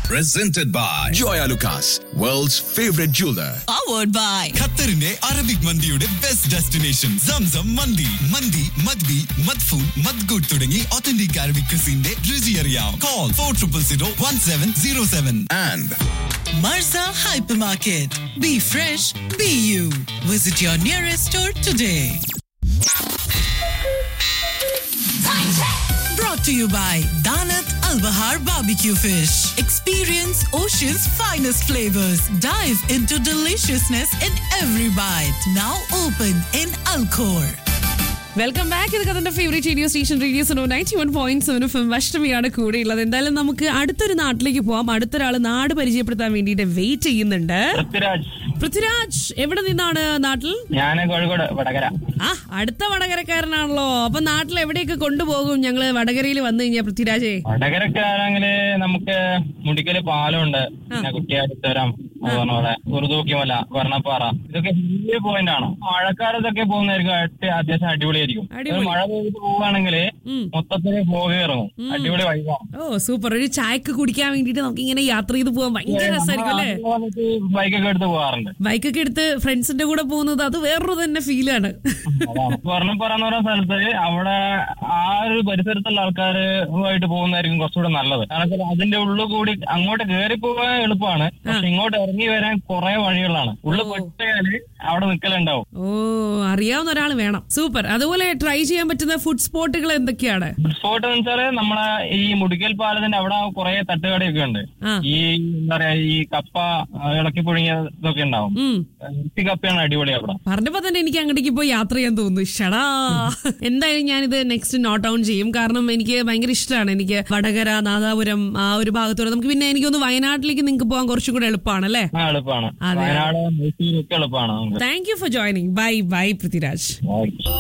presented by Joya Lucas, world's favorite jeweler. powered by ഖത്തറിന്റെ Arabic മന്തിയുടെ best destination Zamzam മന്തി മന്തി മദ്ബി മദ്ഫൂൺ മദ്ഗുഡ് തുടങ്ങി ഒത്തന്റിക് അറബിക് ക്രിസിന്റെ രുചി അറിയാം call four triple zero one seven zero seven And Marza Hypermarket. Be fresh, be you. Visit your nearest store today. Brought to you by Danat Al Bahar Barbecue Fish. Experience Ocean's finest flavors. Dive into deliciousness in every bite. Now open in Alcor. Welcome back ഇത് കഥന്റെ favourite radio station radio സോ ninety one point seven F അഷ്ടമിയാണ് കൂടെയുള്ളത് എന്തായാലും നമുക്ക് അടുത്തൊരു നാട്ടിലേക്ക് പോവാം അടുത്തൊരാൾ നാട് പരിചയപ്പെടുത്താൻ വേണ്ടിയിട്ട് വെയിറ്റ് ചെയ്യുന്നുണ്ട് പൃഥ്വിരാജ് പൃഥ്വിരാജ് എവിടെ നിന്നാണ് നാട്ടിൽ ഞാൻ കോഴിക്കോട് വടകര ആ അടുത്ത വടകരക്കാരനാണല്ലോ അപ്പൊ നാട്ടിൽ എവിടെയൊക്കെ കൊണ്ടുപോകും ഞങ്ങള് വടകരയിൽ വന്നു കഴിഞ്ഞാൽ പൃഥ്വിരാജേ വടകരക്കാരാണെങ്കില് നമുക്ക് മുടിക്കല് പാലമുണ്ട് പിന്നെ കുട്ടിയാടിത്തരം അത് പറഞ്ഞ പോലെ കുറുതൂക്കിമല വർണ്ണപ്പാറ ഇതൊക്കെ വലിയ പോയിന്റ് ആണ് മഴക്കാലത്തൊക്കെ പോകുന്നതായിരിക്കും അട്ടി- അത്യാവശ്യം അടിപൊളിയായിരിക്കും അടിപൊളി. ഒരു മഴ പെയ്ത് പോവുകയാണെങ്കിൽ മൊത്തത്തില് പോകെ ഇറങ്ങും അടിപൊളി വൈകാം ഓ സൂപ്പർ ഒരു ചായക്ക് കുടിക്കാൻ വേണ്ടിട്ട് നമുക്ക് ഇങ്ങനെ യാത്ര ചെയ്ത് പോകാൻ ഭയങ്കര രസമായിരിക്കും അല്ലേ ബൈക്കൊക്കെ എടുത്ത് പോകാറുണ്ട് ബൈക്കൊക്കെ എടുത്ത് ഫ്രണ്ട്സിന്റെ കൂടെ പോകുന്നത് അത് വേറൊരു തന്നെ ഫീലാണ് വർണ്ണപ്പാറ എന്ന് പറയുന്ന സ്ഥലത്ത് അവിടെ ആ ഒരു പരിസരത്തുള്ള ആൾക്കാരുമായിട്ട് പോകുന്നതായിരിക്കും കുറച്ചുകൂടെ നല്ലത് കാരണം വെച്ചാൽ അതിന്റെ ഉള്ളിൽ കൂടി അങ്ങോട്ട് കയറി പോകാൻ എളുപ്പമാണ് പക്ഷെ ഇങ്ങോട്ട് ഇറങ്ങി വരാൻ കുറെ വഴികളാണ് ഉള്ളിൽ പെട്ടാല് അവിടെ നിൽക്കലുണ്ടാവും ഓ അറിയാവുന്ന ഒരാൾ വേണം സൂപ്പർ അതുപോലെ ട്രൈ ചെയ്യാൻ പറ്റുന്ന ഫുഡ് സ്പോട്ടുകൾ എന്തൊക്കെയാണ് സ്പോട്ട് എന്ന് വെച്ചാല് നമ്മളെ ഈ മുടിക്കൽ പാലത്തിന്റെ അവിടെ കുറെ തട്ടുകടയൊക്കെ ഉണ്ട് ആ. ഈ എന്താ പറയാ ഈ കപ്പ ആ, ഇളക്കി പുഴുങ്ങിയ ഇതൊക്കെ ഉണ്ടാവും ഉം ഇറച്ചി കപ്പയാണ് അടിപൊളി അവിടെ പറഞ്ഞപ്പോ തന്നെ എനിക്ക് അങ്ങോട്ടേക്ക് പോയി യാത്ര ചെയ്യാൻ തോന്നുന്നു ഷടാ എന്തായാലും ഞാനിത് നെക്സ്റ്റ് നോട്ട് ഡൗൺ ചെയ്യും കാരണം എനിക്ക് ഭയങ്കര ഇഷ്ടമാണ് എനിക്ക് വടകര നാദാപുരം ആ ഒരു ഭാഗത്തൂടെ നമുക്ക് പിന്നെ എനിക്കൊന്ന് വയനാട്ടിലേക്ക് നിങ്ങൾക്ക് പോകാൻ കുറച്ചും കൂടെ എളുപ്പമാണ് അല്ലേ ആ എളുപ്പമാണ് അതെ. വയനാട് മൈസൂരൊക്കെ എളുപ്പമാണ് നമുക്ക് thank you for joining bye bye Prithviraj okay